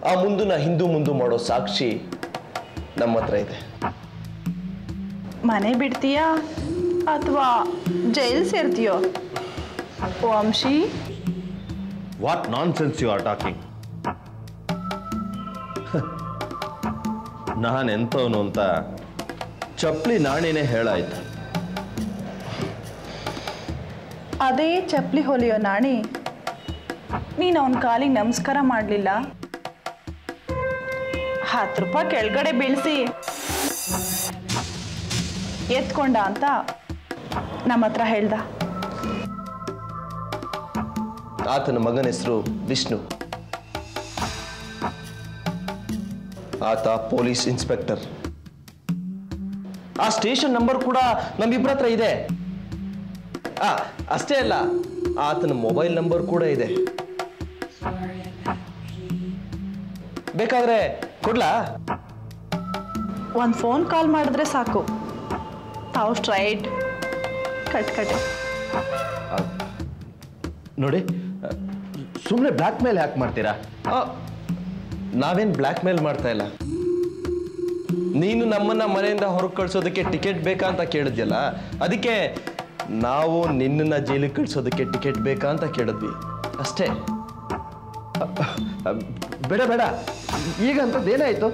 ಆ ಮುಂದನ್ನ ಹಿಂದೂ ಮುಂದು ಮಾಡೋ ಸಾಕ್ಷಿ ನಮ್ಮ ಹತ್ರ ಇದೆ ಮನೆ ಬಿಡ್ತೀಯಾ ಅಥವಾ ಜೈಲ್ ಸೇರ್ತೀಯೋ Vamshi what nonsense you are talking ನಾನು ಎಂಥವನು ಅಂತ ಚಪ್ಲಿ ನಾಣಿನೇ ಹೇಳಾಯ್ತು ಅದೇ ಚಪ್ಪಲಿ ಹೊಲಿಯೋ ನಾಣಿ ನೀನು ಅವನ ಕಾಲಿಗೆ ನಮಸ್ಕಾರ ಮಾಡಲಿಲ್ಲ ಹತ್ತು ರೂಪಾಯಿ ಕೆಳಗಡೆ ಬೀಳಿಸಿ ಎತ್ಕೊಂಡ ಅಂತ ನಮ್ಮ ಹತ್ರ ಹೇಳ್ದ ಆತನ ಮಗನ ಹೆಸರು ವಿಷ್ಣು ಆತ ಪೊಲೀಸ್ ಇನ್ಸ್ಪೆಕ್ಟರ್ ಆ ಸ್ಟೇಷನ್ ನಂಬರ್ ಕೂಡ ನಮ್ಮಿಬ್ಬರ ಹತ್ರ ಇದೆ ಆ ಅಷ್ಟೇ ಅಲ್ಲ ಆತನ ಮೊಬೈಲ್ ನಂಬರ್ ಕೂಡ ಇದೆ ಬೇಕಾದ್ರೆ ಕೊಡ್ಲಾ ಒಂದು ಫೋನ್ ಕಾಲ್ ಮಾಡಿದ್ರೆ ಸಾಕು ತಾವು ಸ್ಟ್ರೈಟ್ ಕಟ್ ಕಟ್ ನೋಡಿ ಸುಮ್ಮನೆ ಬ್ಲ್ಯಾಕ್ ಮೇಲ್ ಯಾಕೆ ಮಾಡ್ತೀರಾ ನಾವೇನು ಬ್ಲ್ಯಾಕ್ ಮೇಲ್ ಮಾಡ್ತಾ ಇಲ್ಲ ನೀನು ನಮ್ಮನ್ನ ಮನೆಯಿಂದ ಹೊರಗೆ ಕಳ್ಸೋದಕ್ಕೆ ಟಿಕೆಟ್ ಬೇಕಾ ಅಂತ ಕೇಳಿದ್ಯಲ್ಲ ಅದಕ್ಕೆ ನಾವು ನಿನ್ನನ್ನ ಜೈಲಿಗೆ ಕಳ್ಸೋದಕ್ಕೆ ಟಿಕೆಟ್ ಬೇಕಾ ಅಂತ ಕೇಳಿದ್ವಿ ಅಷ್ಟೇ ಅ, ಅ, ಬೇಡ ಬೇಡ ಈಗ ಅಂಥದ್ದೇನಾಯ್ತು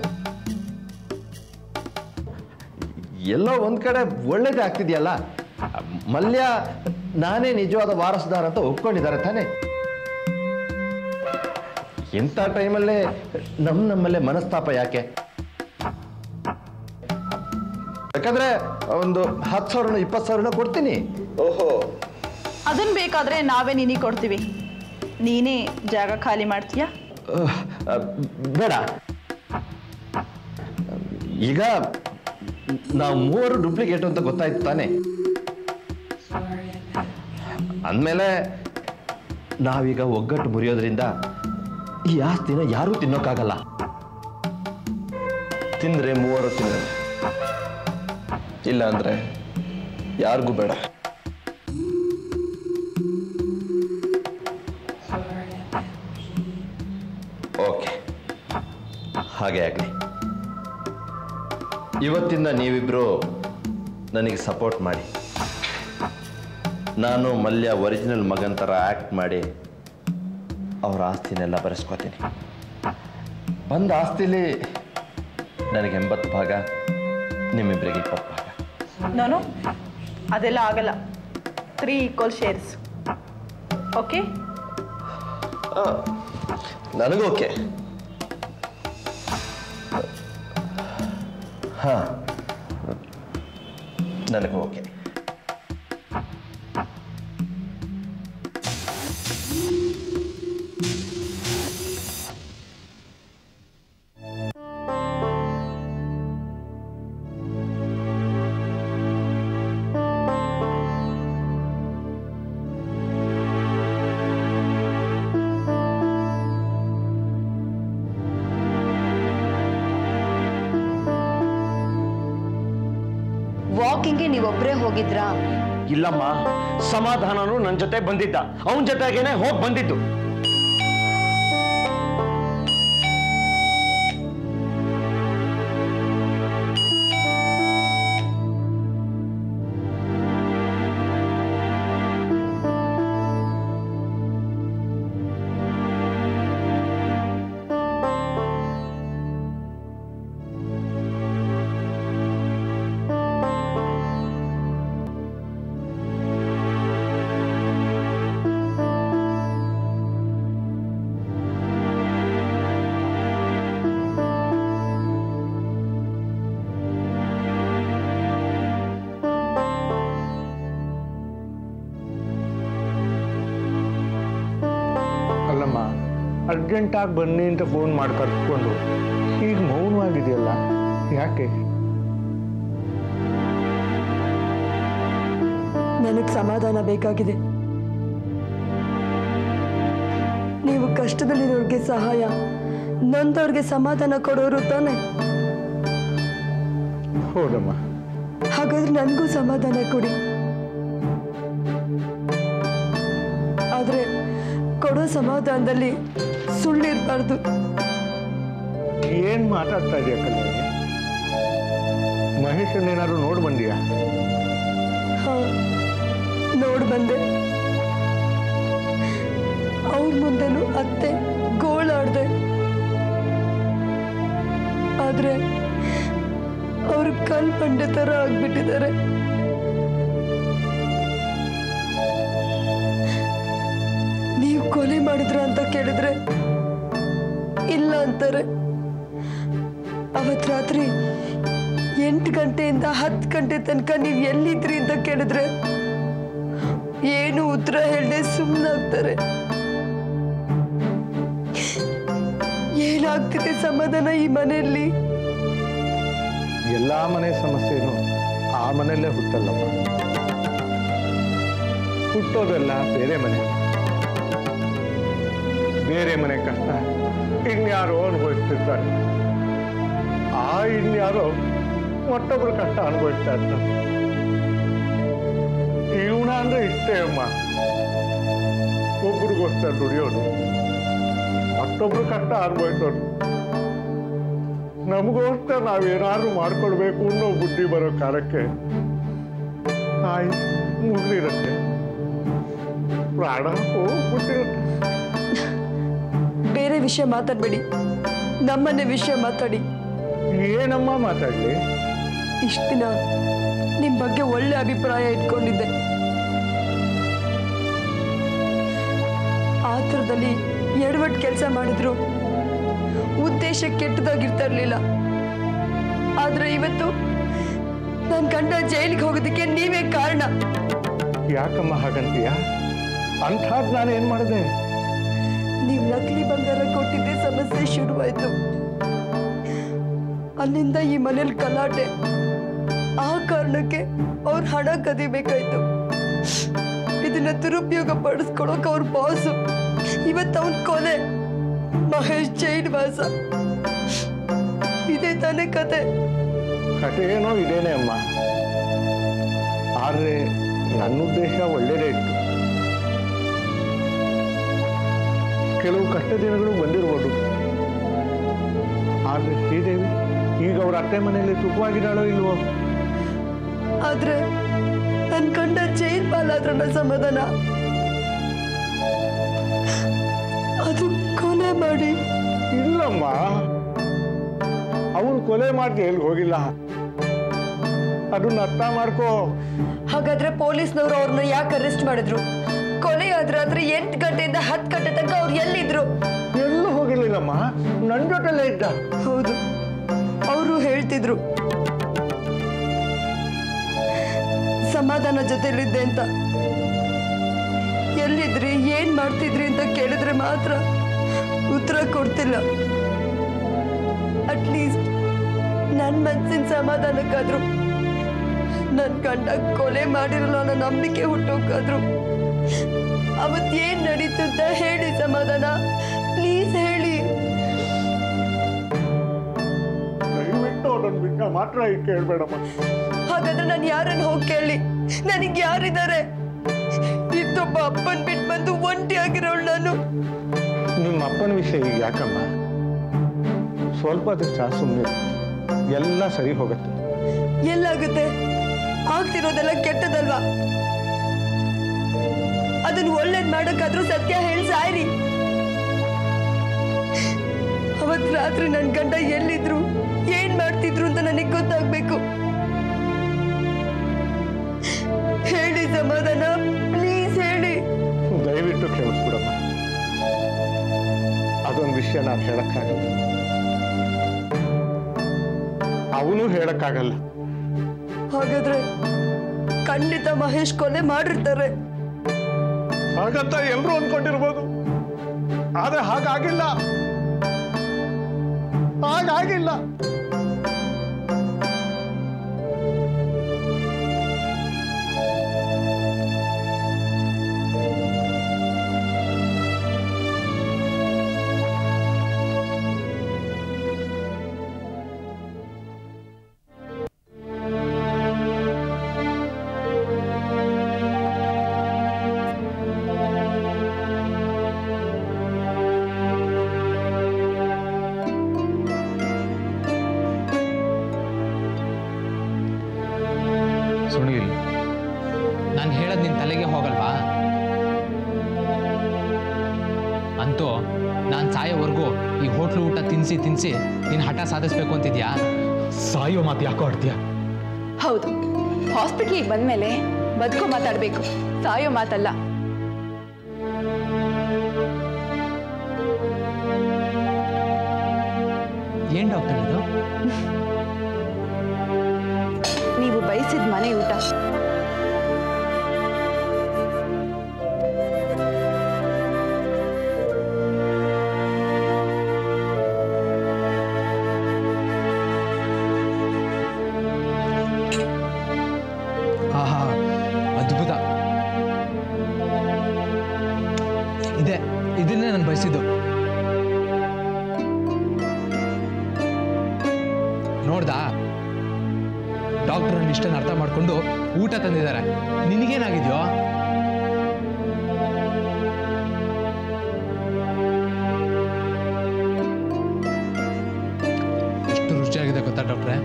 ಎಲ್ಲೋ ಒಂದ್ ಕಡೆ ಒಳ್ಳೇದೇ ಆಗ್ತಿದೆಯಲ್ಲ ಮಲ್ಯ ನಾನೇ ನಿಜವಾದ ವಾರಸುದಾರ ಅಂತ ಒಪ್ಕೊಂಡಿದ್ದಾರೆ ತಾನೇ ಎಂಥ ಟೈಮಲ್ಲೇ ನಮ್ಮ ನಮ್ಮಲ್ಲೇ ಮನಸ್ತಾಪ ಯಾಕೆ ಯಾಕಂದ್ರೆ ಒಂದು ಹತ್ತು ಸಾವಿರನ ಇಪ್ಪತ್ತು ಸಾವಿರನ ಕೊಡ್ತೀನಿ ಓಹೋ ಅದನ್ನ ಬೇಕಾದ್ರೆ ನಾವೇ ನಿನಗೆ ಕೊಡ್ತೀವಿ ನೀನೇ ಜಾಗ ಖಾಲಿ ಮಾಡ್ತೀಯಾ ಬೇಡ ಈಗ ನಾವು ಮೂವರು ಡೂಪ್ಲಿಕೇಟ್ ಅಂತ ಗೊತ್ತಾಯ್ತು ತಾನೆ ಅಂದಮೇಲೆ ನಾವೀಗ ಒಗ್ಗಟ್ಟು ಮುರಿಯೋದ್ರಿಂದ ಈ ಆಸ್ತಿನ ಯಾರೂ ತಿನ್ನೋಕ್ಕಾಗಲ್ಲ ತಿಂದ್ರೆ ಮೂವರು ತಿನ್ನಲ್ಲ ಇಲ್ಲ ಅಂದ್ರೆ ಯಾರಿಗೂ ಬೇಡ ಓಕೆ ಹಾಗೆ ಆಗಲಿ ಇವತ್ತಿಂದ ನೀವಿಬ್ರು ನನಗೆ ಸಪೋರ್ಟ್ ಮಾಡಿ ನಾನು ಮಲ್ಯ ಒರಿಜಿನಲ್ ಮಗನ್ ಥರ ಆ್ಯಕ್ಟ್ ಮಾಡಿ ಅವ್ರ ಆಸ್ತಿನೆಲ್ಲ ಬರೆಸ್ಕೋತೀನಿ ಬಂದ ಆಸ್ತಿಲಿ ನನಗೆ ಎಂಬತ್ತು ಭಾಗ ನಿಮ್ಮಿಬ್ಬರಿಗೆ ಇಪ್ಪತ್ತು ಭಾಗ ನಾನು ಅದೆಲ್ಲ ಆಗಲ್ಲ ತ್ರೀ ಈಕ್ವಲ್ ಶೇರ್ಸ್ ಓಕೆ ನನಗೂ ಓಕೆ ಹಾಂ ನನಗೂ ಓಕೆ ವಾಕಿಂಗ್ಗೆ ನೀವೊಬ್ಬರೇ ಹೋಗಿದ್ರಾ ಇಲ್ಲಮ್ಮ ಸಮಾಧಾನನು ನನ್ನ ಜೊತೆ ಬಂದಿದ್ದ ಅವನ ಜೊತೆಗೇನೆ ಹೋಗಿ ಬಂದಿದ್ದು ಅಲ್ಲಮ್ಮ ಅರ್ಜೆಂಟಾಗಿ ಬನ್ನಿ ಅಂತ ಫೋನ್ ಮಾಡಿ ಕರ್ಕೊಂಡು ಈಗ ಮೌನವಾಗಿದೆಯಲ್ಲ ಯಾಕೆ ನನಗೆ ಸಮಾಧಾನ ಬೇಕಾಗಿದೆ ನೀವು ಕಷ್ಟದಲ್ಲಿರೋರಿಗೆ ಸಹಾಯ ನೊಂದವ್ರಿಗೆ ಸಮಾಧಾನ ಕೊಡೋರು ತಾನೆ ಹೌದಮ್ಮ ಹಾಗಾದ್ರೆ ನನಗೂ ಸಮಾಧಾನ ಕೊಡಿ ಆದ್ರೆ ಕೊಡೋ ಸಮಾಧಾನದಲ್ಲಿ ಸುಳ್ಳಿರ್ಬಾರ್ದು ಏನ್ ಮಾತಾಡ್ತಾ ಇದೆಯಾ ಕಲ್ಯಾಣಿ ಮಹೇಶನ್ನೇನಾದ್ರು ನೋಡಿ ಬಂದಿಯಾ ಹಾ ನೋಡ್ ಬಂದೆ ಅವ್ರ ಮುಂದೆನೂ ಅತ್ತೆ ಗೋಳಾಡ್ದೆ ಆದ್ರೆ ಅವ್ರು ಕಲ್ ಬಂಡೆ ತರ ಆಗ್ಬಿಟ್ಟಿದ್ದಾರೆ ನೀವು ಕೊಲೆ ಮಾಡಿದ್ರ ಅಂತ ಕೇಳಿದ್ರೆ ಇಲ್ಲ ಅಂತಾರೆ ಅವತ್ ರಾತ್ರಿ ಎಂಟು ಗಂಟೆಯಿಂದ ಹತ್ತು ಗಂಟೆ ತನಕ ನೀವು ಎಲ್ಲಿದ್ರಿ ಅಂತ ಕೇಳಿದ್ರೆ ಏನು ಉತ್ತರ ಹೇಳದೆ ಸುಮ್ಮನಾಗ್ತಾರೆ ಏನಾಗ್ತಿದೆ ಸಮಾಧಾನ ಈ ಮನೆಯಲ್ಲಿ ಎಲ್ಲಾ ಮನೆ ಸಮಸ್ಯೆನೂ ಆ ಮನೆಯಲ್ಲೇ ಹುಟ್ಟಲ್ಲಮ್ಮ ಹುಟ್ಟೋದೆಲ್ಲ ಬೇರೆ ಮನೆ ಬೇರೆ ಮನೆ ಕಷ್ಟ ಇನ್ಯಾರೋ ಅನುಭವಿಸ್ತಿರ್ತಾರೆ ಆ ಇನ್ಯಾರೋ ಮತ್ತೊಬ್ರು ಕಷ್ಟ ಅನುಭವಿಸ್ತಾ ಇರ್ತಾರೆ ಜೀವನ ಅಂದ್ರೆ ಇಷ್ಟೇ ಅಮ್ಮ ಒಬ್ರಿಗೋಸ್ಕರ ದುಡಿಯೋದು ಮತ್ತೊಬ್ರು ಕಷ್ಟ ಅನುಭವಿಸೋದು ನಮಗೋಸ್ಕರ ನಾವೇನಾದ್ರೂ ಮಾಡ್ಕೊಳ್ಬೇಕು ಅನ್ನೋ ಬುದ್ಧಿ ಬರೋ ಕಾಲಕ್ಕೆ ಆಯ್ ಮುಗಿದಿರುತ್ತೆ ಪ್ರಾಣ ಹೋಗ್ಬಿಟ್ಟಿರುತ್ತೆ ಬೇರೆ ವಿಷಯ ಮಾತಾಡ್ಬೇಡಿ ನಮ್ಮನೆ ವಿಷಯ ಮಾತಾಡಿ ಏನಮ್ಮ ಮಾತಾಡ್ಲಿ ಇಷ್ಟ ದಿನ ನಿಮ್ ಬಗ್ಗೆ ಒಳ್ಳೆ ಅಭಿಪ್ರಾಯ ಇಟ್ಕೊಂಡಿದ್ದೆ ಆತುರದಲ್ಲಿ ಎಡವಟ್ ಕೆಲಸ ಮಾಡಿದ್ರು ಉದ್ದೇಶ ಕೆಟ್ಟದಾಗಿರ್ತಾ ಇರ್ಲಿಲ್ಲ ಆದ್ರೆ ಇವತ್ತು ನನ್ ಗಂಡ ಜೈಲಿಗೆ ಹೋಗೋದಕ್ಕೆ ನೀವೇ ಕಾರಣ ಯಾಕಮ್ಮ ಹಾಗಂತೀಯ ಅಂಥದ್ದು ನಾನು ಏನ್ ಮಾಡಿದೆ ನೀವು ನಕಲಿ ಬಂಗಾರ ಕೊಟ್ಟಿದ್ದೆ ಸಮಸ್ಯೆ ಶುರುವಾಯ್ತು ಅಲ್ಲಿಂದ ಈ ಮನೇಲಿ ಗಲಾಟೆ ಆ ಕಾರಣಕ್ಕೆ ಅವ್ರ ಹಣ ಕದಿಬೇಕಾಯ್ತು ಇದನ್ನ ದುರುಪಯೋಗ ಪಡಿಸ್ಕೊಳಕ್ ಅವ್ರ ಬಾಸು ಇವತ್ತು ಅವನ್ ಕೊಲೆ ಮಹೇಶ್ ಜೈನ್ ವಾಸ ಇದೇ ತಾನೇ ಕತೆ ಕಥೆ ಏನೋ ಇದೇನೆ ಅಮ್ಮ ಆದ್ರೆ ನನ್ನ ಉದ್ದೇಶ ಒಳ್ಳೇದೇ ಇತ್ತು ಕೆಲವು ಕಷ್ಟ ದಿನಗಳು ಬಂದಿರ್ಬೋದು ಆದ್ರೆ ಶ್ರೀದೇವಿ ಈಗ ಅವ್ರ ಅತ್ತೆ ಮನೆಯಲ್ಲಿ ಸುಖವಾಗಿದ್ದಾಳೋ ಇಲ್ವೋ ಆದ್ರೆ ನನ್ ಕಂಡ ಜೈಲ್ ಪಾಲಾದ್ರನ್ನ ಸಮಾಧಾನ ಅದು ಕೊಲೆ ಮಾಡಿ ಇಲ್ಲಮ್ಮ ಅವನು ಕೊಲೆ ಮಾಡಿ ಎಲ್ಲಿ ಹೋಗಿಲ್ಲ ಅದನ್ನ ಅರ್ಥ ಮಾಡ್ಕೋ ಹಾಗಾದ್ರೆ ಪೊಲೀಸ್ನವರು ಅವ್ರನ್ನ ಯಾಕೆ ಅರೆಸ್ಟ್ ಮಾಡಿದ್ರು ಕೊಲೆ ಆದ್ರೆ ಆದ್ರೆ ಎಂಟು ಗಂಟೆಯಿಂದ ಹತ್ತು ಗಂಟೆ ತನಕ ಅವ್ರು ಎಲ್ಲಿದ್ರು ಎಲ್ಲೂ ಹೋಗಿರ್ಲಿಲ್ಲಮ್ಮ ನನ್ನ ಜೊತೆಲೇ ಇದ್ದ ಹೌದು ಅವರು ಹೇಳ್ತಿದ್ರು ಸಮಾಧಾನ ಜೊತೆಲಿದ್ದೆ ಅಂತ ಎಲ್ಲಿದ್ರಿ ಏನ್ ಮಾಡ್ತಿದ್ರಿ ಅಂತ ಕೇಳಿದ್ರೆ ಮಾತ್ರ ಉತ್ತರ ಕೊಡ್ತಿಲ್ಲ ಅಟ್ಲೀಸ್ಟ್ ನನ್ನ ಮನ್ಸಿನ ಸಮಾಧಾನಕ್ಕಾದ್ರು ನನ್ ಗಂಡ ಕೊಲೆ ಮಾಡಿರಲ್ಲ ಅನ್ನೋ ನಂಬಿಕೆ ಹುಟ್ಟೋಕಾದ್ರು ಅವತ್ ಏನ್ ನಡೀತು ಅಂತ ಹೇಳಿ ಸಮಾಧಾನ ಪ್ಲೀಸ್ ಹೇಳಿ ದಯವಿಟ್ಟು ಅದನ್ನ ಬಿಟ್ಟ ಮಾತ್ರ ಈಗ ಕೇಳ್ಬೇಡಮ್ಮ ಹಾಗಾದ್ರೆ ನಾನು ಯಾರನ್ನ ಹೋಗಿ ಕೇಳಿ ನನಗೆ ಯಾರಿದ್ದಾರೆ ಇತ್ತೊಬ್ಬ ಅಪ್ಪನ್ ಬಿಟ್ಟು ಬಂದು ಒಂಟಿ ಆಗಿರೋಳು ನಾನು ನಿಮ್ಮ ಅಪ್ಪನ ವಿಷಯ ಈಗ ಯಾಕಮ್ಮ ಸ್ವಲ್ಪ ದಿವಸ ಸುಮ್ಮನೆ ಎಲ್ಲ ಸರಿ ಹೋಗುತ್ತೆ ಎಲ್ಲಾಗುತ್ತೆ ಆಗ್ತಿರೋದೆಲ್ಲ ಕೆಟ್ಟದಲ್ವಾ ಅದನ್ನ ಒಳ್ಳೇದ್ ಮಾಡಕ್ಕಾದ್ರೂ ಸತ್ಯ ಹೇಳಿ ಸಾಯ್ರಿ ಅವತ್ ರಾತ್ರಿ ನನ್ ಗಂಡ ಎಲ್ಲಿದ್ರು ಏನ್ ಮಾಡ್ತಿದ್ರು ಅಂತ ನನಗೆ ಗೊತ್ತಾಗ್ಬೇಕು ಹೇಳಿ ಸಮಾಧಾನ ಪ್ಲೀಸ್ ಹೇಳಿ ದಯವಿಟ್ಟು ಕ್ಷಮಿಸ್ಬಿಡಮ್ಮ ಅದೊಂದು ವಿಷಯ ನಾನು ಹೇಳಕ್ಕಾಗಲ್ಲ ಅವನು ಹೇಳಕ್ಕಾಗಲ್ಲ ಹಾಗಾದ್ರೆ ಖಂಡಿತ ಮಹೇಶ್ ಕೊಲೆ ಮಾಡಿರ್ತಾರೆ ಹಾಗಂತ ಎಲ್ರೂ ಅಂದ್ಕೊಂಡಿರ್ಬೋದು ಆದ್ರೆ ಹಾಗಾಗಿಲ್ಲ ಹಾಗಾಗಿಲ್ಲ ಸುನೀಲ್ ನಾನು ಹೇಳೋದು ನಿನ್ನ ತಲೆಗೆ ಹೋಗಲ್ವಾ ಅಂತೂ ನಾನು ಸಾಯೋವರೆಗೂ ಈ ಹೋಟ್ಲು ಊಟ ತಿನ್ನಿಸಿ ತಿನ್ನಿಸಿ ನೀನು ಹಠ ಸಾಧಿಸ್ಬೇಕು ಅಂತಿದ್ಯಾ ಸಾಯೋ ಮಾತು ಯಾಕೋ ಆಡ್ತೀಯಾ ಹೌದು ಹಾಸ್ಪಿಟ್ಲಿಗೆ ಬಂದಮೇಲೆ ಬದುಕೋ ಮಾತಾಡಬೇಕು ಸಾಯೋ ಮಾತಲ್ಲ ಏನು ಡಾಕ್ಟರ್ ಇದು ನೀವು ಬಯಸಿದ ಮನೆ ಊಟ ಆಹಾ ಅದ್ಭುತ ಇದೆ ಇದನ್ನೇ ನಾನು ಬಯಸಿದ್ದು ನೋಡ್ದಾ ಡಾಕ್ಟರ್ ನನ್ನ ಇಷ್ಟನ್ನು ಅರ್ಥ ಮಾಡ್ಕೊಂಡು ಊಟ ತಂದಿದ್ದಾರೆ ನಿನಗೇನಾಗಿದ್ಯೋ ಎಷ್ಟು ರುಚಿಯಾಗಿದೆ ಗೊತ್ತಾ ಡಾಕ್ಟ್ರೆ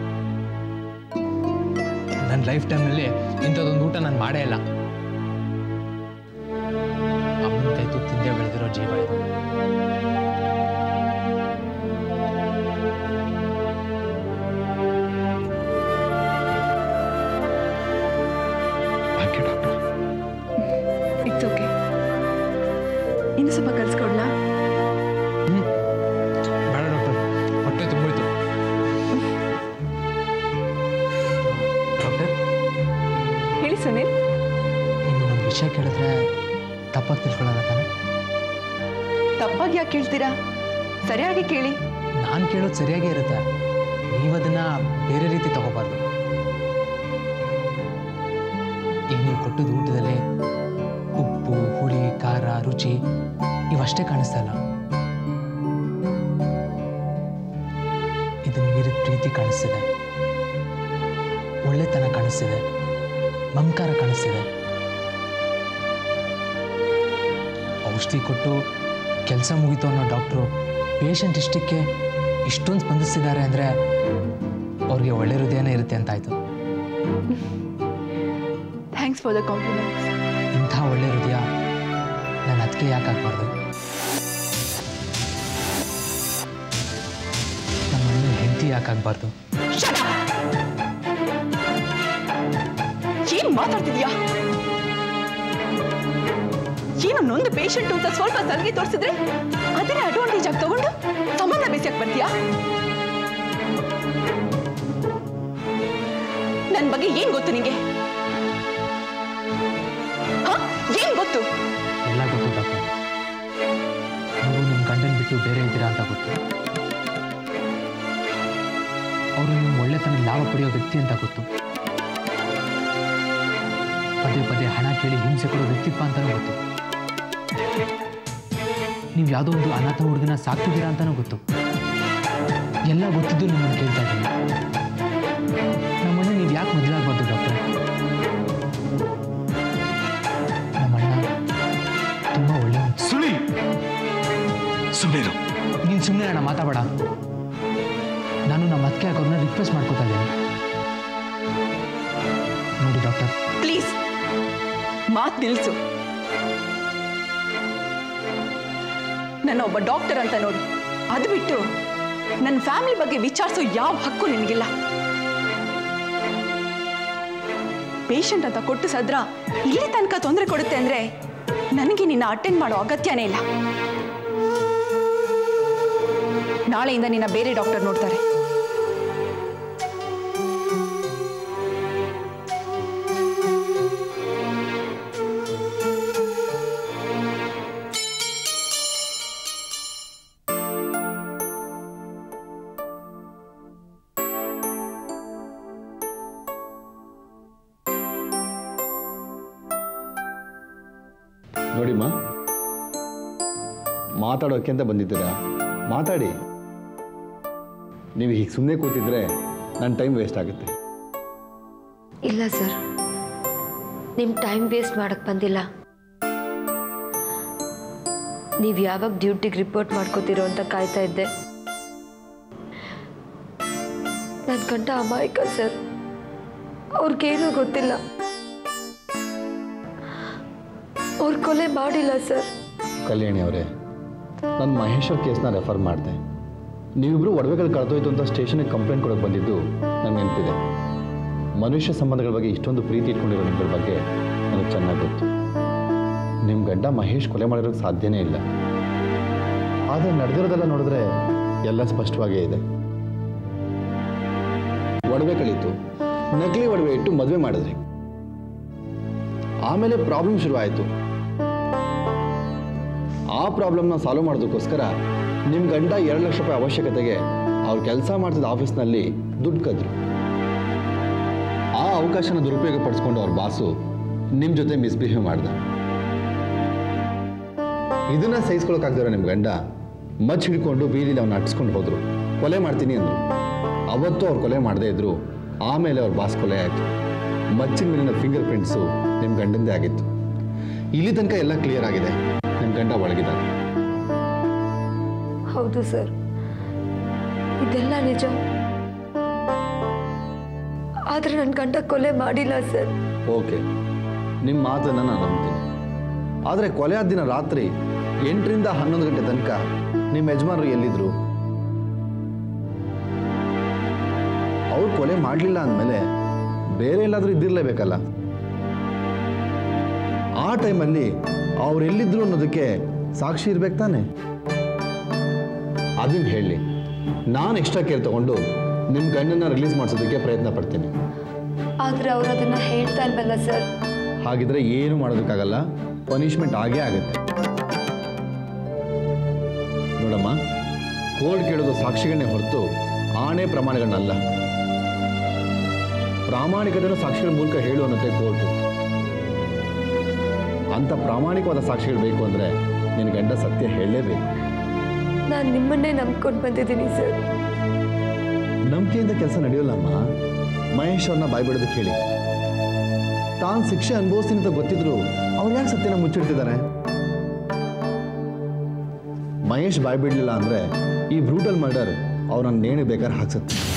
ನನ್ನ ಲೈಫ್ ಟೈಮ್ನಲ್ಲಿ ಇಂಥದ್ದೊಂದು ಊಟ ನಾನು ಮಾಡೇ ಇಲ್ಲ ಅಮ್ಮನ ಕೈ ತುತ್ತು ತಿಂದೇ ಬೆಳೆದಿರೋ ಜೀವ ಇದು thank you doctor it's okay ಇನ್ನು ಸ್ವಲ್ಪ ಕಲ್ಸ್ಕೊಡ್ಲಾ ಬೇಡ ಡಾಕ್ಟರ್ ಹೊಟ್ಟೆ ತುಂಬೋಯ್ತು ಡಾಕ್ಟರ್ ಹೇಳಿ ಸುನೀಲ್ ನಿಮ್ಮನ್ನೊಂದು ವಿಷಯ ಕೇಳಿದ್ರೆ ತಪ್ಪಾಗಿ ತಿಳ್ಕೊಳ್ಳೋಣ ತಾನೆ ತಪ್ಪಾಗಿ ಯಾಕೆ ಕೇಳ್ತೀರಾ ಸರಿಯಾಗಿ ಕೇಳಿ ನಾನು ಕೇಳೋದು ಸರಿಯಾಗೇ ಇರುತ್ತೆ ನೀವು ಅದನ್ನ ಬೇರೆ ರೀತಿ ತಗೋಬಾರ್ದು ಈಗ ನೀವು ಕೊಟ್ಟದ್ದು ಊಟದಲ್ಲಿ ಉಪ್ಪು ಹುಳಿ ಖಾರ ರುಚಿ ಇವಷ್ಟೇ ಕಾಣಿಸ್ತಾ ಇಲ್ಲ ಇದನ್ನ ಮೀರಿದ ಪ್ರೀತಿ ಕಾಣಿಸ್ತಿದೆ ಒಳ್ಳೆತನ ಕಾಣಿಸ್ತಿದೆ ಮಮಕಾರ ಕಾಣಿಸ್ತಿದೆ ಔಷಧಿ ಕೊಟ್ಟು ಕೆಲಸ ಮುಗೀತು ಅನ್ನೋ ಡಾಕ್ಟ್ರು ಪೇಷಂಟ್ ಇಷ್ಟಕ್ಕೆ ಇಷ್ಟೊಂದು ಸ್ಪಂದಿಸ್ತಿದ್ದಾರೆ ಅಂದರೆ ಅವ್ರಿಗೆ ಒಳ್ಳೆ ಹೃದಯನೇ ಇರುತ್ತೆ ಅಂತಾಯ್ತು ಥ್ಯಾಂಕ್ಸ್ ಫಾರ್ ದ ಕಾಂಪ್ಲಿಮೆಂಟ್ಸ್ ಇಂಥ ಒಳ್ಳೆ ಹೃದಯ ನಾನು ಅದಕ್ಕೆ ಯಾಕೆ ಹಾಕ್ಬಾರ್ದು ನಮ್ಮ ಅಣ್ಣನ ಹೆಂಡತಿ ಯಾಕೆ ಆಗ್ಬಾರ್ದು ಏನ್ ಮಾತಾಡ್ತಿದ್ಯಾ ಏನು ನೊಂದು ಪೇಷಂಟ್ ಅಂತ ಸ್ವಲ್ಪ ಸಲಗಿ ತೋರಿಸಿದ್ರೆ ಅದನ್ನೇ ಅಡ್ವಾಂಟೇಜ್ ಆಗಿ ತಗೊಂಡು ಸಂಬಂಧ ಬೇಸಿಯಾಗಿ ಬರ್ತೀಯಾ ನನ್ನ ಬಗ್ಗೆ ಏನ್ ಗೊತ್ತು ನಿಂಗೆ ಹ? ಏನ್ ಗೊತ್ತು ಎಲ್ಲ ಗೊತ್ತು ಡಾಕ್ಟರ್ ನೀವು ನಿಮ್ಮ ಗಂಡನ ಬಿಟ್ಟು ಬೇರೆ ಇದ್ದೀರಾ ಅಂತ ಗೊತ್ತು ಅವರು ನಿಮ್ಮ ಒಳ್ಳೆತನ ಲಾಭ ಪಡೆಯೋ ವ್ಯಕ್ತಿ ಅಂತ ಗೊತ್ತು ಪದೇ ಪದೇ ಹಣ ಕೇಳಿ ಹಿಂಸೆ ಕೊಡೋ ವ್ಯಕ್ತಿತ್ವ ಅಂತಲೂ ಗೊತ್ತು ನೀವು ಯಾವುದೋ ಒಂದು ಅನಾಥ ಹುಡುಗನ ಸಾಕ್ತಿದ್ದೀರಾ ಅಂತಲೂ ಗೊತ್ತು ಎಲ್ಲ ಗೊತ್ತಿದ್ದು ನಿಮ್ಮನ್ನು ಕೇಳ್ತಾ ಇದ್ದೀನಿ ನಮ್ಮಣ್ಣ ನೀವು ಯಾಕೆ ಮೊದಲಾಗಬಾರ್ದು ಡಾಕ್ಟರ್ ನಮ್ಮಣ್ಣ ತುಂಬ ಒಳ್ಳೆಯ ಸುಳಿ ಸುಮ್ಮನೆ ನೀನು ಸುಮ್ಮನೆ ಅಣ್ಣ ಮಾತಾಡ ನಾನು ನಮ್ಮ ಅತ್ತಿಗೆ ಅವ್ರನ್ನ ರಿಕ್ವೆಸ್ಟ್ ಮಾಡ್ಕೋತಾ ಇದ್ದೀನಿ ನೋಡಿ ಡಾಕ್ಟರ್ ಪ್ಲೀಸ್ ಮಾತ್ ನಿಲ್ಸು ನನ್ನ ಒಬ್ಬ ಡಾಕ್ಟರ್ ಅಂತ ನೋಡು ಅದು ಬಿಟ್ಟು ನನ್ನ ಫ್ಯಾಮಿಲಿ ಬಗ್ಗೆ ವಿಚಾರಿಸೋ ಯಾವ ಹಕ್ಕು ನಿನಗಿಲ್ಲ ಪೇಷಂಟ್ ಅಂತ ಕೊಟ್ಟು ಸದ್ರ ಇಲ್ಲಿ ತನಕ ತೊಂದರೆ ಕೊಡುತ್ತೆ ಅಂದ್ರೆ ನನಗೆ ನಿನ್ನ ಅಟೆಂಡ್ ಮಾಡೋ ಅಗತ್ಯನೇ ಇಲ್ಲ ನಾಳೆಯಿಂದ ನಿನ್ನ ಬೇರೆ ಡಾಕ್ಟರ್ ನೋಡ್ತಾರೆ ನೋಡಿಮ್ಮ ಮಾತಾಡೋಕ್ಕೆ ಅಂತ ಬಂದಿದ್ದೀರಾ ಮಾತಾಡಿ ನೀವು ಹೀಗೆ ಸುಮ್ಮನೆ ಕೂತಿದ್ರೆ ನನ್ನ ಟೈಮ್ ವೇಸ್ಟ್ ಆಗುತ್ತೆ ಇಲ್ಲ ಸರ್ ನಿಮ್ಮ ಟೈಮ್ ವೇಸ್ಟ್ ಮಾಡಕ್ಕೆ ಬಂದಿಲ್ಲ ನೀವು ಯಾವಾಗ ಡ್ಯೂಟಿಗೆ ರಿಪೋರ್ಟ್ ಮಾಡ್ಕೋತೀರೋ ಅಂತ ಕಾಯ್ತಾ ಇದ್ದೆ ನನ್ನ ಗಂಡ ಅಮಾಯಕ ಸರ್ ಅವ್ರಿಗೇನೂ ಗೊತ್ತಿಲ್ಲ ಅವ್ರು ಕೊಲೆ ಮಾಡಿಲ್ಲ ಸರ್ ಕಲ್ಯಾಣಿ ಅವರೇ ನಾನು ಮಹೇಶ್ವರ್ ಕೇಸ್ನ ರೆಫರ್ ಮಾಡಿದೆ ನೀವಿಬ್ಬರು ಒಡವೆಗಳು ಕಳೆದೋಯ್ತು ಅಂತ ಸ್ಟೇಷನ್ಗೆ ಕಂಪ್ಲೇಂಟ್ ಕೊಡೋಕೆ ಬಂದಿದ್ದು ನನಗೆ ನೆನಪಿದೆ ಮನುಷ್ಯ ಸಂಬಂಧಗಳ ಬಗ್ಗೆ ಇಷ್ಟೊಂದು ಪ್ರೀತಿ ಇಟ್ಕೊಂಡಿರೋ ನಿಮ್ಮಗಳ ಬಗ್ಗೆ ನನಗೆ ಚೆನ್ನಾಗಿ ಗೊತ್ತು ನಿಮ್ಮ ಗಂಡ ಮಹೇಶ್ ಕೊಲೆ ಮಾಡಿರೋಕ್ಕೆ ಸಾಧ್ಯನೇ ಇಲ್ಲ ಆದರೆ ನಡೆದಿರೋದೆಲ್ಲ ನೋಡಿದ್ರೆ ಎಲ್ಲ ಸ್ಪಷ್ಟವಾಗೇ ಇದೆ ಒಡವೆ ಕಳೀತು ನಕಲಿ ಒಡವೆ ಇಟ್ಟು ಮದುವೆ ಮಾಡಿದ್ರಿ ಆಮೇಲೆ ಪ್ರಾಬ್ಲಮ್ ಶುರುವಾಯಿತು ಆ ಪ್ರಾಬ್ಲಮ್ನ ಸಾಲ್ವ್ ಮಾಡೋದಕ್ಕೋಸ್ಕರ ನಿಮ್ಮ ಗಂಡ ಎರಡು ಲಕ್ಷ ರೂಪಾಯಿ ಅವಶ್ಯಕತೆಗೆ ಅವ್ರು ಕೆಲಸ ಮಾಡ್ತಿದ್ದ ಆಫೀಸ್ನಲ್ಲಿ ದುಡ್ಡು ಕದ್ರು ಆ ಅವಕಾಶನ ದುರುಪಯೋಗ ಪಡಿಸ್ಕೊಂಡು ಅವ್ರ ಬಾಸು ನಿಮ್ಮ ಜೊತೆ ಮಿಸ್ಬಿಹೇವ್ ಮಾಡ್ದ ಇದನ್ನ ಸಹಿಸ್ಕೊಳಕ್ಕಾಗ್ದಿರೋ ನಿಮ್ಮ ಗಂಡ ಮಚ್ ಹಿಡ್ಕೊಂಡು ಬೀದಿಲಿ ಅವ್ನ ಅಟ್ಸ್ಕೊಂಡು ಹೋದ್ರು ಕೊಲೆ ಮಾಡ್ತೀನಿ ಅಂದ್ರು ಅವತ್ತು ಅವ್ರು ಕೊಲೆ ಮಾಡದೇ ಇದ್ರು ಆಮೇಲೆ ಅವ್ರ ಬಾಸ್ ಕೊಲೆ ಆಯಿತು ಮಚ್ಚಿನ ಮೇಲಿನ ಫಿಂಗರ್ ಪ್ರಿಂಟ್ಸು ನಿಮ್ಮ ಗಂಡಂದೇ ಆಗಿತ್ತು ಇಲ್ಲಿ ತನಕ ಎಲ್ಲ ಕ್ಲಿಯರ್ ಆಗಿದೆ ನಿಮ್ಮ ಗಂಡ ಒಳಗಿದ್ದಾರೆ ಹೌದು ಸರ್ ಇದೆಲ್ಲ ನಿಜ ಆದ್ರೆ ನನ್ನ ಗಂಡ ಕೊಲೆ ಮಾಡಿಲ್ಲ ಸರ್ ಓಕೆ ನಿಮ್ಮ ಮಾತನ್ನು ನಾನು ನಂಬ್ತೀನಿ ಆದರೆ ಕೊಲೆ ಆದ ದಿನ ರಾತ್ರಿ ಎಂಟರಿಂದ ಹನ್ನೊಂದು ಗಂಟೆ ತನಕ ನಿಮ್ಮ ಯಜಮಾನರು ಎಲ್ಲಿದ್ರು ಅವ್ರು ಕೊಲೆ ಮಾಡಲಿಲ್ಲ ಅಂದಮೇಲೆ ಬೇರೆ ಎಲ್ಲಾದರೂ ಇದ್ದಿರಲೇಬೇಕಲ್ಲ ಆ ಟೈಮಲ್ಲಿ ಅವ್ರು ಎಲ್ಲಿದ್ರು ಅನ್ನೋದಕ್ಕೆ ಸಾಕ್ಷಿ ಇರ್ಬೇಕು ತಾನೆ ಅದನ್ನ ಹೇಳಿ ನಾನು ಎಕ್ಸ್ಟ್ರಾ ಕೇರ್ ತಗೊಂಡು ನಿಮ್ಮ ಗಂಡನ್ನ ರಿಲೀಸ್ ಮಾಡಿಸೋದಕ್ಕೆ ಪ್ರಯತ್ನ ಪಡ್ತೀನಿ ಆದ್ರೆ ಅವ್ರು ಅದನ್ನ ಹೇಳ್ತಾ ಇಲ್ವಲ್ಲ ಸರ್ ಹಾಗಿದ್ರೆ ಏನು ಮಾಡೋದಕ್ಕಾಗಲ್ಲ ಪನಿಷ್ಮೆಂಟ್ ಆಗೇ ಆಗುತ್ತೆ ನೋಡಮ್ಮ ಕೋರ್ಟ್ ಕೇಳೋದು ಸಾಕ್ಷಿಗಳನ್ನೇ ಹೊರತು ಆಣೆ ಪ್ರಮಾಣಗಳನ್ನಲ್ಲ ಪ್ರಾಮಾಣಿಕತೆಯನ್ನು ಸಾಕ್ಷಿಗಳ ಮೂಲಕ ಹೇಳು ಅನ್ನತ್ತೆ ಕೋರ್ಟು ಅಂತ ಪ್ರಾಮಾಣಿಕವಾದ ಸಾಕ್ಷಿಗಳು ಬೇಕು ಅಂದರೆ ನಿನ್ನ ಗಂಡ ಸತ್ಯ ಹೇಳಲೇಬೇಕು ನಾನು ನಿಮ್ಮನ್ನೇ ನಂಬ್ಕೊಂಡು ಬಂದಿದ್ದೀನಿ ಸರ್ ನಂಬಿಕೆಯಿಂದ ಕೆಲಸ ನಡೆಯೋಲ್ಲಮ್ಮ ಮಹೇಶ್ ಅವ್ರನ್ನ ಬಾಯ್ಬಿಡೋದಕ್ಕೆ ಹೇಳಿ ತಾನು ಶಿಕ್ಷೆ ಅನುಭವಿಸ್ತೀನಿ ಅಂತ ಗೊತ್ತಿದ್ರು ಅವ್ರು ಯಾಕೆ ಸತ್ಯನ ಮುಚ್ಚಿಡ್ತಿದ್ದಾರೆ ಮಹೇಶ್ ಬಾಯ್ಬಿಡ್ಲಿಲ್ಲ ಅಂದ್ರೆ ಈ ಬ್ರೂಟಲ್ ಮರ್ಡರ್ ಅವ್ರನ್ನ ನೇಣಿ ಬೇಕಾದ್ರೆ ಹಾಕ್ಸುತ್ತೆ